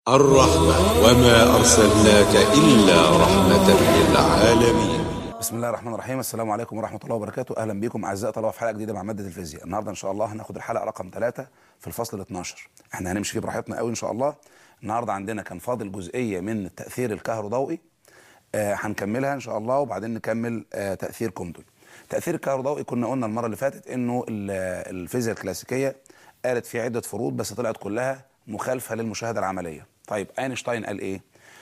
الرحمة وما أرسلناك إلا رحمة للعالمين بسم الله الرحمن الرحيم السلام عليكم ورحمه الله وبركاته اهلا بكم اعزائي طلبه في حلقه جديده مع ماده الفيزياء النهارده ان شاء الله هناخد الحلقه رقم ثلاثة في الفصل ال 12 احنا هنمشي فيه براحتنا قوي ان شاء الله النهارده عندنا كان فاضل جزئيه من التاثير الكهروضوئي آه هنكملها ان شاء الله وبعدين نكمل آه تاثير كومدون تاثير الكهروضوئي كنا قلنا المره اللي فاتت انه ال- الفيزياء الكلاسيكيه قالت في عده فروض بس طلعت كلها مخالفه للمشاهده العمليه طيب اينشتاين قال ايه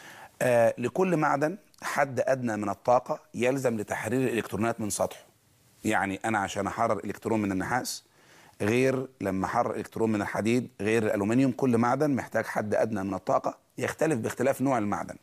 آه لكل معدن حد ادنى من الطاقه يلزم لتحرير الالكترونات من سطحه يعني انا عشان احرر الكترون من النحاس غير لما احرر الكترون من الحديد غير الالومنيوم كل معدن محتاج حد ادنى من الطاقه يختلف باختلاف نوع المعدن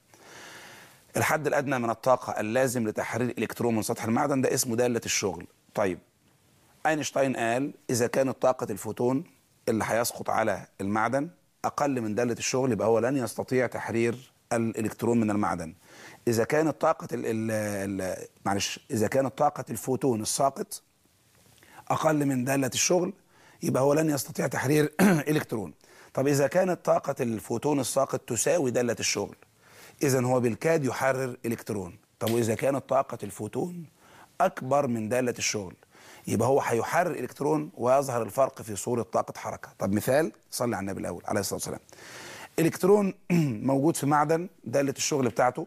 الحد الادنى من الطاقه اللازم لتحرير الالكترون من سطح المعدن ده اسمه داله الشغل طيب اينشتاين قال اذا كانت طاقه الفوتون اللي هيسقط على المعدن اقل من داله الشغل يبقى هو لن يستطيع تحرير الالكترون من المعدن اذا كانت طاقه ال ال ال معلش اذا كانت طاقه الفوتون الساقط اقل من داله الشغل يبقى هو لن يستطيع تحرير الكترون طب اذا كانت طاقه الفوتون الساقط تساوي داله الشغل اذا هو بالكاد يحرر الكترون طب واذا كانت طاقه الفوتون اكبر من داله الشغل يبقى هو هيحرر الكترون ويظهر الفرق في صوره طاقه حركه طب مثال صلي على النبي الاول عليه الصلاه والسلام الكترون موجود في معدن داله الشغل بتاعته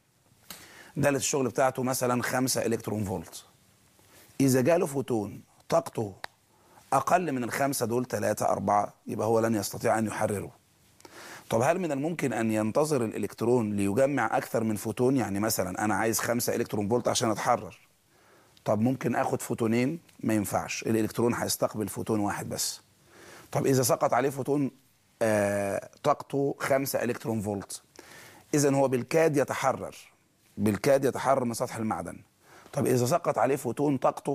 داله الشغل بتاعته مثلا 5 الكترون فولت اذا جاله فوتون طاقته اقل من الخمسه دول 3 4 يبقى هو لن يستطيع ان يحرره طب هل من الممكن ان ينتظر الالكترون ليجمع اكثر من فوتون يعني مثلا انا عايز 5 الكترون فولت عشان اتحرر طب ممكن اخد فوتونين ما ينفعش الالكترون هيستقبل فوتون واحد بس طب اذا سقط عليه فوتون آه طاقته 5 الكترون فولت اذا هو بالكاد يتحرر بالكاد يتحرر من سطح المعدن طب اذا سقط عليه فوتون طاقته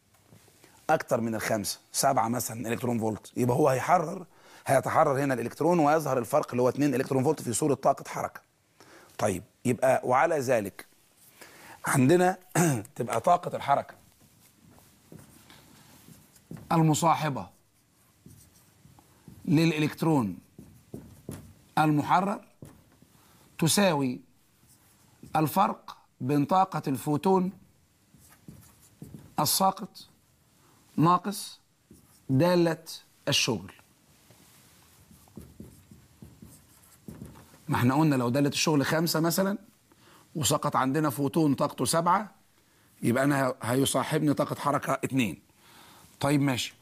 اكتر من الخمسه سبعة مثلا الكترون فولت يبقى هو هيحرر هيتحرر هنا الالكترون ويظهر الفرق اللي هو 2 الكترون فولت في صوره طاقه حركه طيب يبقى وعلى ذلك عندنا تبقى طاقه الحركه المصاحبه للالكترون المحرر تساوي الفرق بين طاقه الفوتون الساقط ناقص دالة الشغل ما احنا قلنا لو دالة الشغل خمسة مثلا وسقط عندنا فوتون طاقته سبعة يبقى أنا هيصاحبني طاقة حركة اتنين طيب ماشي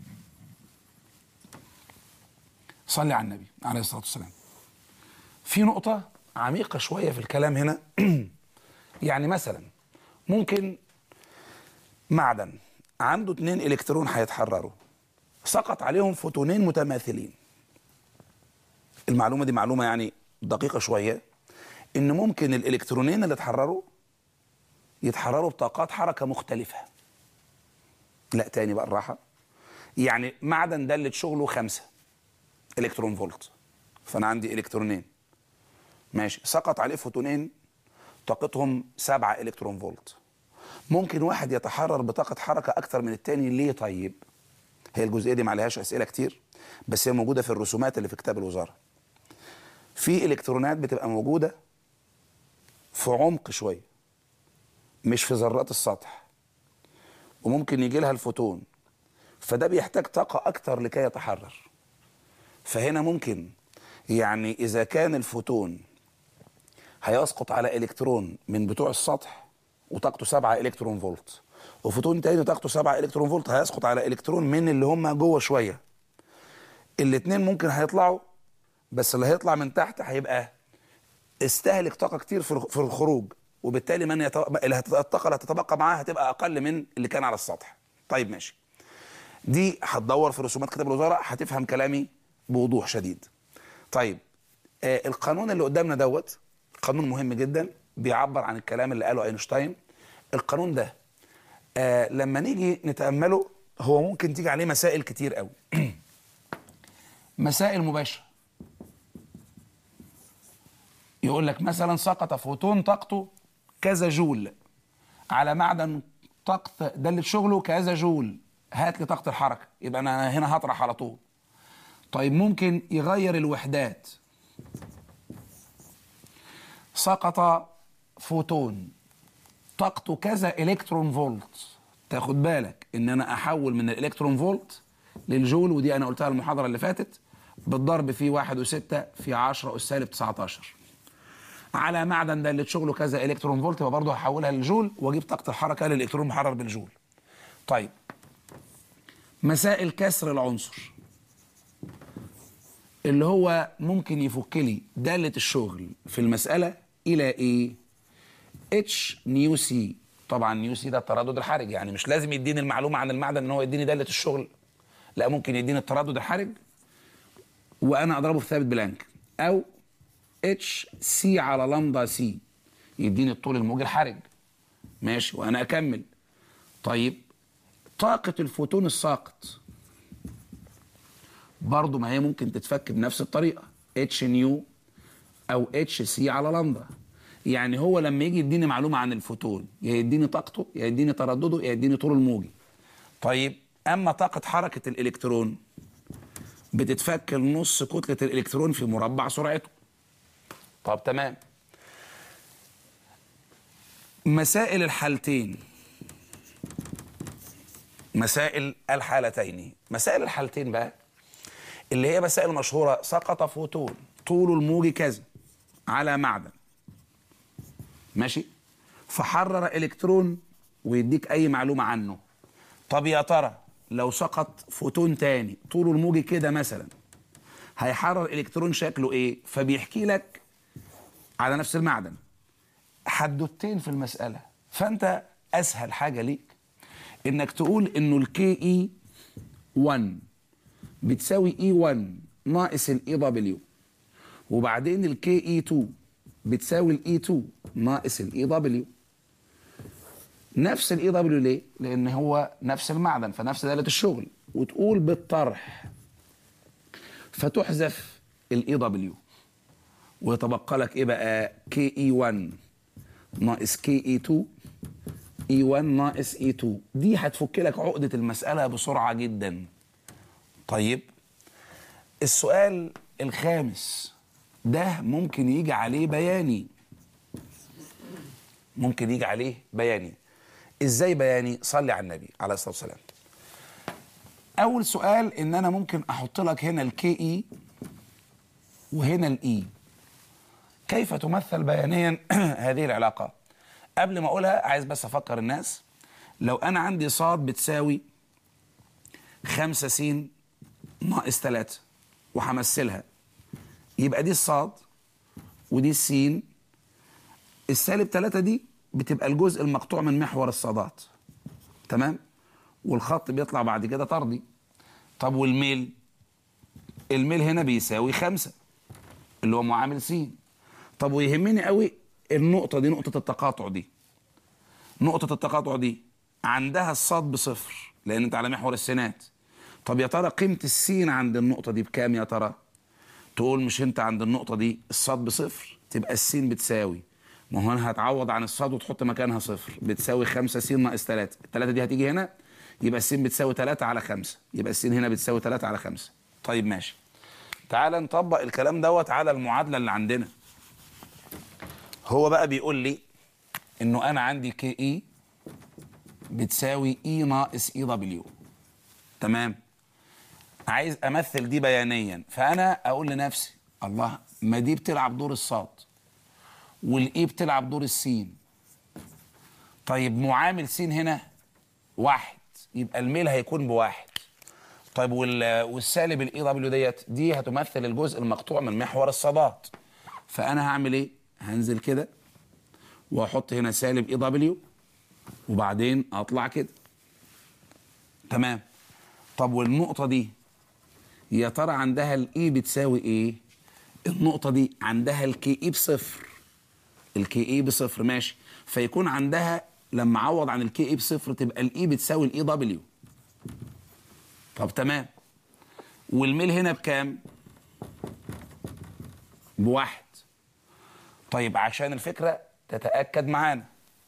صلي على النبي عليه الصلاة والسلام في نقطة عميقة شوية في الكلام هنا يعني مثلا ممكن معدن عنده اتنين الكترون هيتحرروا سقط عليهم فوتونين متماثلين المعلومه دي معلومه يعني دقيقه شويه ان ممكن الالكترونين اللي اتحرروا يتحرروا بطاقات حركه مختلفه لا تاني بقى الراحه يعني معدن دالة شغله خمسة الكترون فولت فانا عندي الكترونين ماشي سقط عليه فوتونين طاقتهم سبعة الكترون فولت ممكن واحد يتحرر بطاقة حركة أكتر من التاني ليه طيب؟ هي الجزئية دي معلهاش أسئلة كتير بس هي موجودة في الرسومات اللي في كتاب الوزارة. في إلكترونات بتبقى موجودة في عمق شوية مش في ذرات السطح وممكن يجي لها الفوتون فده بيحتاج طاقة أكتر لكي يتحرر فهنا ممكن يعني إذا كان الفوتون هيسقط على إلكترون من بتوع السطح وطاقته 7 الكترون فولت وفوتون تاني طاقته 7 الكترون فولت هيسقط على الكترون من اللي هم جوه شويه الاثنين ممكن هيطلعوا بس اللي هيطلع من تحت هيبقى استهلك طاقه كتير في في الخروج وبالتالي من يت... اللي هت- الطاقه اللي هتتبقى معاه هتبقى اقل من اللي كان على السطح طيب ماشي دي هتدور في رسومات كتاب الوزاره هتفهم كلامي بوضوح شديد طيب آه القانون اللي قدامنا دوت قانون مهم جدا بيعبر عن الكلام اللي قاله اينشتاين القانون ده آه لما نيجي نتامله هو ممكن تيجي عليه مسائل كتير قوي مسائل مباشره يقول لك مثلا سقط فوتون طاقته كذا جول على معدن طاقة دالة شغله كذا جول هات لي طاقة الحركة يبقى أنا هنا هطرح على طول طيب ممكن يغير الوحدات سقط فوتون طاقته كذا الكترون فولت تاخد بالك ان انا احول من الالكترون فولت للجول ودي انا قلتها المحاضره اللي فاتت بالضرب في واحد وستة في 10 أس سالب 19 على معدن ده اللي شغله كذا الكترون فولت يبقى برضه هحولها للجول واجيب طاقه الحركه للالكترون محرر بالجول طيب مسائل كسر العنصر اللي هو ممكن يفك لي دالة الشغل في المسألة إلى إيه؟ اتش نيو سي طبعا نيو سي ده التردد الحرج يعني مش لازم يديني المعلومة عن المعدن إن هو يديني دالة الشغل لا ممكن يديني التردد الحرج وأنا أضربه في ثابت بلانك أو اتش سي على لامدا سي يديني الطول الموجي الحرج ماشي وأنا أكمل طيب طاقة الفوتون الساقط برضه ما هي ممكن تتفك بنفس الطريقه اتش نيو او اتش سي على لامدا يعني هو لما يجي يديني معلومه عن الفوتون يا يديني طاقته يا يديني تردده يا يديني طول الموجي طيب اما طاقه حركه الالكترون بتتفك لنص كتله الالكترون في مربع سرعته طب تمام مسائل الحالتين مسائل الحالتين مسائل الحالتين بقى اللي هي مسائل مشهوره سقط فوتون طوله الموجي كذا على معدن ماشي فحرر الكترون ويديك اي معلومه عنه طب يا ترى لو سقط فوتون تاني طوله الموجي كده مثلا هيحرر الكترون شكله ايه فبيحكي لك على نفس المعدن حدوتين في المساله فانت اسهل حاجه ليك انك تقول انه الكي اي 1 بتساوي اي 1 ناقص الاي دبليو وبعدين الكي اي 2 بتساوي الاي 2 ناقص الاي دبليو نفس الاي دبليو ليه؟ لان هو نفس المعدن فنفس داله الشغل وتقول بالطرح فتحذف الاي دبليو ويتبقى لك ايه بقى كي اي 1 ناقص كي اي 2 اي 1 ناقص اي 2 دي هتفك لك عقده المساله بسرعه جدا طيب السؤال الخامس ده ممكن يجي عليه بياني ممكن يجي عليه بياني ازاي بياني صلي على النبي عليه الصلاه والسلام اول سؤال ان انا ممكن احط لك هنا الكي اي وهنا الاي كيف تمثل بيانيا هذه العلاقه قبل ما اقولها عايز بس افكر الناس لو انا عندي صاد بتساوي خمسة س ناقص ثلاثة وهمثلها يبقى دي الصاد ودي السين السالب ثلاثة دي بتبقى الجزء المقطوع من محور الصادات تمام والخط بيطلع بعد كده طردي طب والميل الميل هنا بيساوي خمسة اللي هو معامل س طب ويهمني قوي النقطة دي نقطة التقاطع دي نقطة التقاطع دي عندها الصاد بصفر لأن أنت على محور السينات طب يا ترى قيمة السين عند النقطة دي بكام يا ترى؟ تقول مش أنت عند النقطة دي الصاد بصفر تبقى السين بتساوي ما هو أنا هتعوض عن الصاد وتحط مكانها صفر بتساوي 5 س ناقص 3 الثلاثة دي هتيجي هنا يبقى السين بتساوي 3 على 5 يبقى السين هنا بتساوي 3 على 5 طيب ماشي تعال نطبق الكلام دوت على المعادلة اللي عندنا هو بقى بيقول لي انه انا عندي كي اي بتساوي اي ناقص اي دبليو تمام عايز امثل دي بيانيا فانا اقول لنفسي الله ما دي بتلعب دور الصاد والاي بتلعب دور السين طيب معامل س هنا واحد يبقى الميل هيكون بواحد طيب وال- والسالب الاي دبليو ديت دي هتمثل الجزء المقطوع من محور الصادات فانا هعمل ايه هنزل كده واحط هنا سالب اي دبليو وبعدين اطلع كده تمام طب والنقطه دي يا ترى عندها الاي بتساوي ايه النقطه دي عندها الكي اي بصفر الكي اي بصفر ماشي فيكون عندها لما اعوض عن الكي اي بصفر تبقى الاي بتساوي الاي دبليو طب تمام والميل هنا بكام بواحد طيب عشان الفكره تتاكد معانا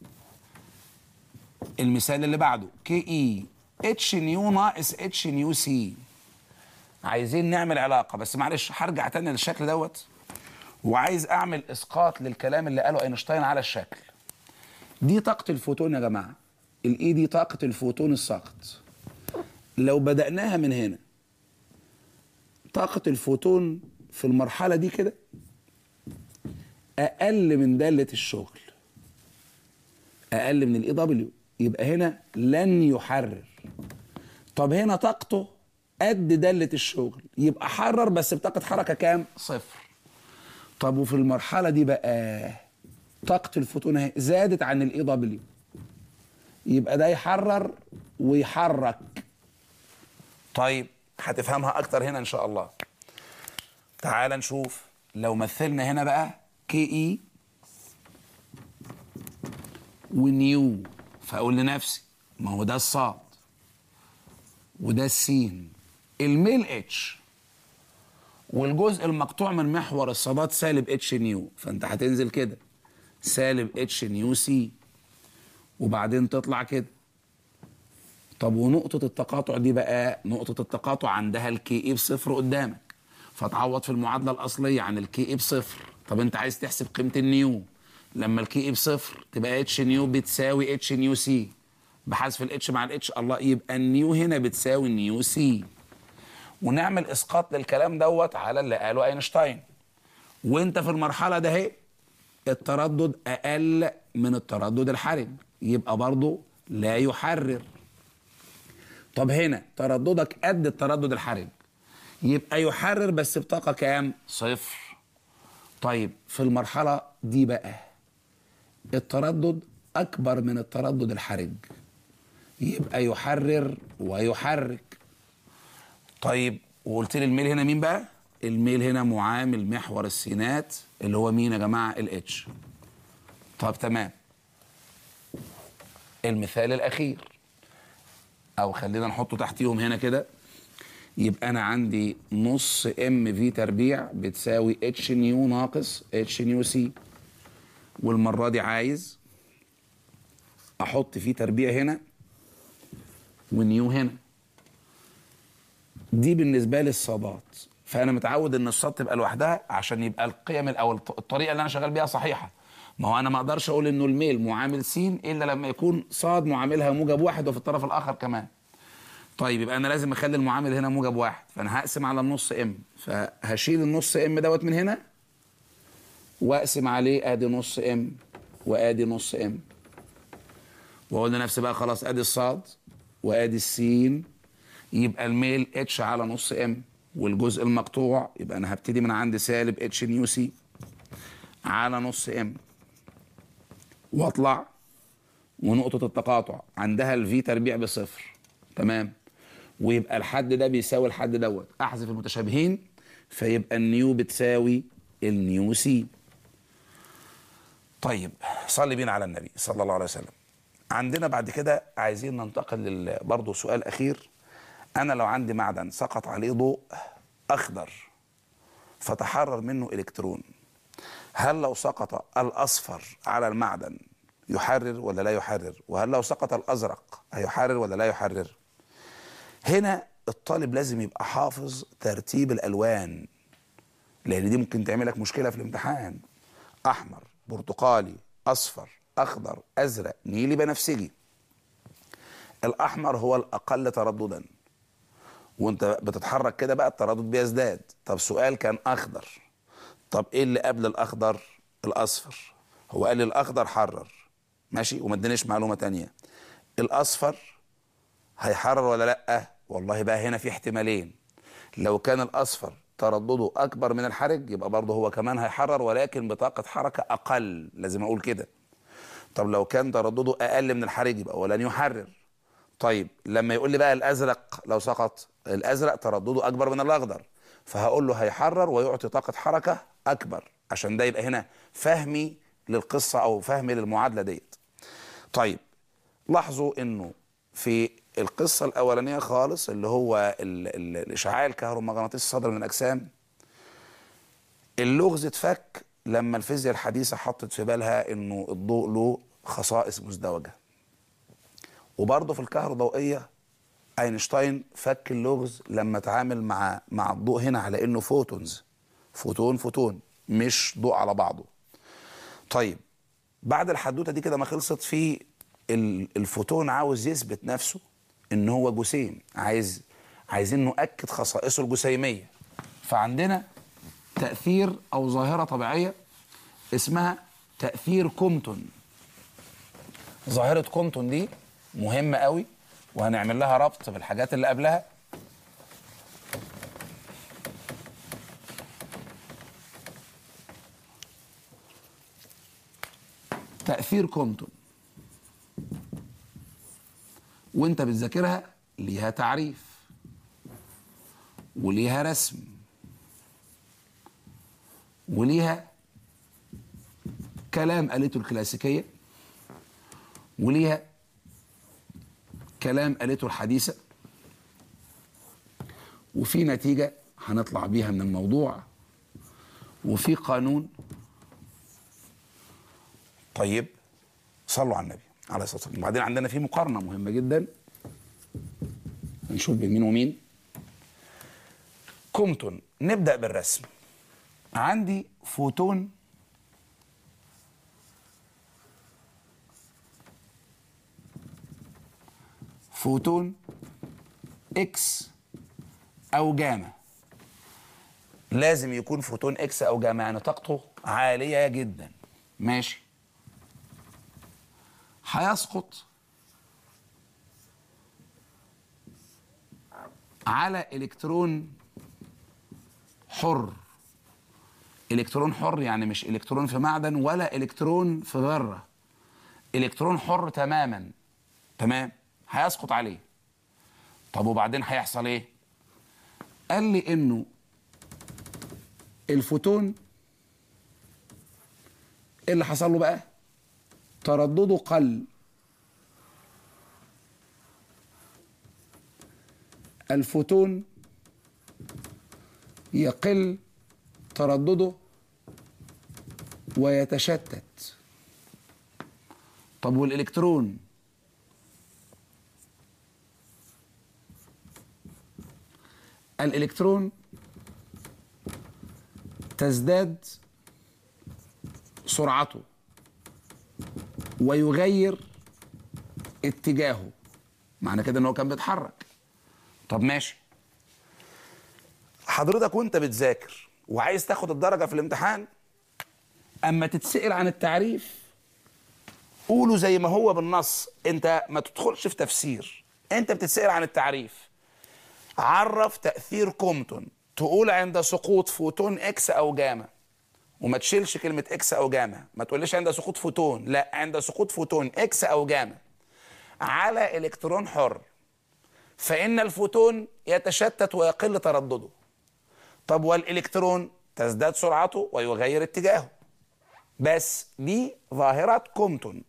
المثال اللي بعده كي اي اتش نيو ناقص اتش نيو سي عايزين نعمل علاقه بس معلش هرجع تاني للشكل دوت وعايز اعمل اسقاط للكلام اللي قاله اينشتاين على الشكل دي طاقه الفوتون يا جماعه الاي دي طاقه الفوتون الساقط لو بدأناها من هنا طاقة الفوتون في المرحلة دي كده أقل من دالة الشغل أقل من الاي دبليو يبقى هنا لن يحرر طب هنا طاقته قد دالة الشغل يبقى حرر بس بطاقة حركة كام؟ صفر طب وفي المرحلة دي بقى طاقة الفوتون اهي زادت عن الاي دبليو يبقى ده يحرر ويحرك طيب هتفهمها اكتر هنا ان شاء الله تعال نشوف لو مثلنا هنا بقى كي اي ونيو فاقول لنفسي ما هو ده الصاد وده السين الميل اتش والجزء المقطوع من محور الصادات سالب اتش نيو فانت هتنزل كده سالب اتش نيو سي وبعدين تطلع كده طب ونقطة التقاطع دي بقى نقطة التقاطع عندها الكي اي بصفر قدامك فتعوض في المعادلة الأصلية عن الكي اي بصفر طب أنت عايز تحسب قيمة النيو لما الكي اي بصفر تبقى اتش نيو بتساوي اتش نيو سي بحذف الاتش مع الاتش الله يبقى النيو هنا بتساوي النيو سي ونعمل اسقاط للكلام دوت على اللي قاله اينشتاين وانت في المرحله ده اهي التردد اقل من التردد الحرج يبقى برضه لا يحرر طب هنا ترددك قد التردد الحرج يبقى يحرر بس بطاقة كام؟ صفر طيب في المرحلة دي بقى التردد أكبر من التردد الحرج يبقى يحرر ويحرك طيب وقلت لي الميل هنا مين بقى؟ الميل هنا معامل محور السينات اللي هو مين يا جماعة؟ الاتش طب تمام المثال الأخير او خلينا نحطه تحتيهم هنا كده يبقى انا عندي نص ام في تربيع بتساوي اتش نيو ناقص اتش نيو سي والمره دي عايز احط فيه تربيع هنا ونيو هنا دي بالنسبه لي الصادات فانا متعود ان الصاد تبقى لوحدها عشان يبقى القيم او الطريقه اللي انا شغال بيها صحيحه ما هو انا ما اقدرش اقول انه الميل معامل س الا لما يكون صاد معاملها موجب واحد وفي الطرف الاخر كمان طيب يبقى انا لازم اخلي المعامل هنا موجب واحد فانا هقسم على النص ام فهشيل النص ام دوت من هنا واقسم عليه ادي نص ام وادي نص ام واقول لنفسي بقى خلاص ادي الصاد وادي السين يبقى الميل اتش على نص ام والجزء المقطوع يبقى انا هبتدي من عند سالب اتش نيو سي على نص ام واطلع ونقطة التقاطع عندها الفي تربيع بصفر تمام ويبقى الحد ده بيساوي الحد دوت احذف المتشابهين فيبقى النيو بتساوي النيو سي طيب صلي بينا على النبي صلى الله عليه وسلم عندنا بعد كده عايزين ننتقل لل برضه سؤال اخير انا لو عندي معدن سقط عليه ضوء اخضر فتحرر منه الكترون هل لو سقط الاصفر على المعدن يحرر ولا لا يحرر وهل لو سقط الازرق هيحرر ولا لا يحرر هنا الطالب لازم يبقى حافظ ترتيب الالوان لان دي ممكن تعمل لك مشكله في الامتحان احمر برتقالي اصفر اخضر ازرق نيلي بنفسجي الاحمر هو الاقل ترددا وانت بتتحرك كده بقى التردد بيزداد طب سؤال كان اخضر طب ايه اللي قبل الاخضر الاصفر هو قال لي الاخضر حرر ماشي وما ادانيش معلومه تانية الاصفر هيحرر ولا لا والله بقى هنا في احتمالين لو كان الاصفر تردده اكبر من الحرج يبقى برضه هو كمان هيحرر ولكن بطاقه حركه اقل لازم اقول كده طب لو كان تردده اقل من الحرج يبقى ولن يحرر طيب لما يقول لي بقى الازرق لو سقط الازرق تردده اكبر من الاخضر فهقول له هيحرر ويعطي طاقه حركه اكبر عشان ده يبقى هنا فهمي للقصه او فهمي للمعادله ديت طيب لاحظوا انه في القصه الاولانيه خالص اللي هو ال ال الاشعاع الكهرومغناطيسي الصادر من الاجسام اللغز اتفك لما الفيزياء الحديثه حطت في بالها انه الضوء له خصائص مزدوجه وبرضه في الكهروضوئيه اينشتاين فك اللغز لما اتعامل مع مع الضوء هنا على انه فوتونز فوتون فوتون مش ضوء على بعضه طيب بعد الحدوته دي كده ما خلصت في ال- الفوتون عاوز يثبت نفسه ان هو جسيم عايز عايزين نؤكد خصائصه الجسيميه فعندنا تاثير او ظاهره طبيعيه اسمها تاثير كومتون ظاهره كومتون دي مهمه قوي وهنعمل لها ربط بالحاجات اللي قبلها تأثير كومتون وانت بتذاكرها ليها تعريف وليها رسم وليها كلام قالته الكلاسيكية وليها كلام قالته الحديثة وفي نتيجة هنطلع بيها من الموضوع وفي قانون طيب صلوا على النبي عليه الصلاه والسلام وبعدين عندنا في مقارنه مهمه جدا نشوف بين مين ومين كومتون نبدا بالرسم عندي فوتون فوتون اكس او جاما لازم يكون فوتون اكس او جاما يعني طاقته عاليه جدا ماشي هيسقط على الكترون حر الكترون حر يعني مش الكترون في معدن ولا الكترون في ذره الكترون حر تماما تمام هيسقط عليه طب وبعدين هيحصل ايه قال لي انه الفوتون ايه اللي حصل له بقى تردده قل الفوتون يقل تردده ويتشتت طب والالكترون الالكترون تزداد سرعته ويغير اتجاهه معنى كده ان هو كان بيتحرك طب ماشي حضرتك وانت بتذاكر وعايز تاخد الدرجه في الامتحان اما تتسال عن التعريف قوله زي ما هو بالنص انت ما تدخلش في تفسير انت بتتسال عن التعريف عرف تاثير كومتون تقول عند سقوط فوتون اكس او جاما وما تشيلش كلمة اكس او جاما ما تقوليش عند سقوط فوتون لا عند سقوط فوتون اكس او جاما على الكترون حر فإن الفوتون يتشتت ويقل تردده طب والإلكترون تزداد سرعته ويغير اتجاهه بس دي ظاهرة كومتون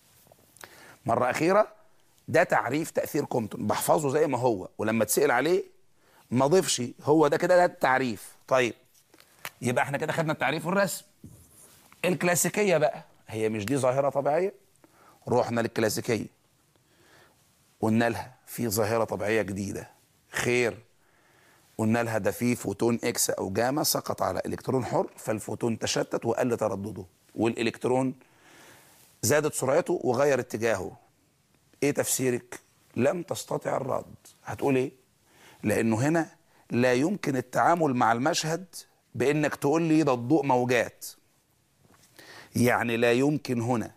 مرة أخيرة ده تعريف تأثير كومتون بحفظه زي ما هو ولما تسأل عليه ما ضيفش هو ده كده ده التعريف طيب يبقى احنا كده خدنا التعريف والرسم الكلاسيكية بقى هي مش دي ظاهرة طبيعية رحنا للكلاسيكية قلنا لها في ظاهرة طبيعية جديدة خير قلنا لها ده في فوتون اكس او جاما سقط على الكترون حر فالفوتون تشتت وقل تردده والالكترون زادت سرعته وغير اتجاهه ايه تفسيرك لم تستطع الرد هتقول ايه لانه هنا لا يمكن التعامل مع المشهد بانك تقول لي ده الضوء موجات يعني لا يمكن هنا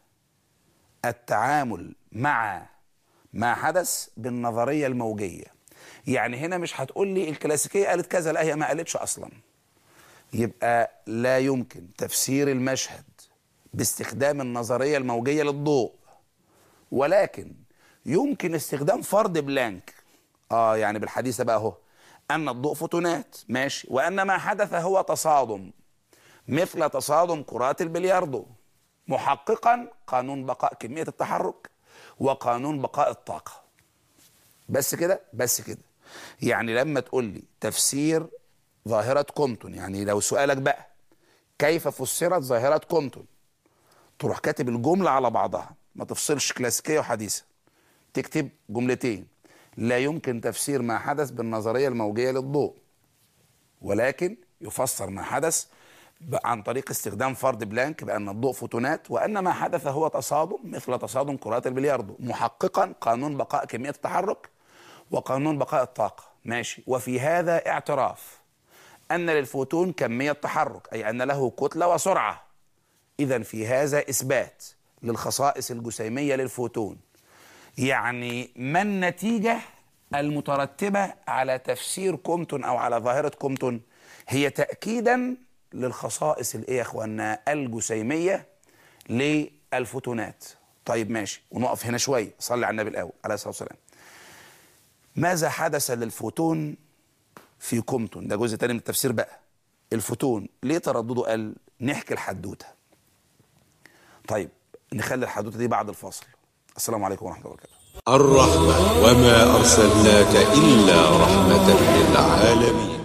التعامل مع ما حدث بالنظريه الموجيه يعني هنا مش هتقول لي الكلاسيكيه قالت كذا لا هي ما قالتش اصلا يبقى لا يمكن تفسير المشهد باستخدام النظريه الموجيه للضوء ولكن يمكن استخدام فرض بلانك اه يعني بالحديثه بقى اهو ان الضوء فوتونات ماشي وان ما حدث هو تصادم مثل تصادم كرات البلياردو محققا قانون بقاء كميه التحرك وقانون بقاء الطاقه بس كده بس كده يعني لما تقول لي تفسير ظاهره كومتون يعني لو سؤالك بقى كيف فسرت ظاهره كومتون تروح كاتب الجمله على بعضها ما تفصلش كلاسيكيه وحديثه تكتب جملتين لا يمكن تفسير ما حدث بالنظريه الموجيه للضوء ولكن يفسر ما حدث ب- عن طريق استخدام فرض بلانك بأن الضوء فوتونات وأن ما حدث هو تصادم مثل تصادم كرات البلياردو محققا قانون بقاء كمية التحرك وقانون بقاء الطاقة ماشي وفي هذا اعتراف أن للفوتون كمية تحرك أي أن له كتلة وسرعة إذا في هذا إثبات للخصائص الجسيمية للفوتون يعني ما النتيجة المترتبة على تفسير كومتون أو على ظاهرة كومتون هي تأكيدا للخصائص الإيه يا إخوانا الجسيمية للفوتونات طيب ماشي ونقف هنا شوية صلي على النبي الأول عليه الصلاة والسلام ماذا حدث للفوتون في كومتون ده جزء تاني من التفسير بقى الفوتون ليه تردده قل نحكي الحدوته طيب نخلي الحدوته دي بعد الفاصل السلام عليكم ورحمه الله وبركاته الرحمة وما أرسلناك إلا رحمة للعالمين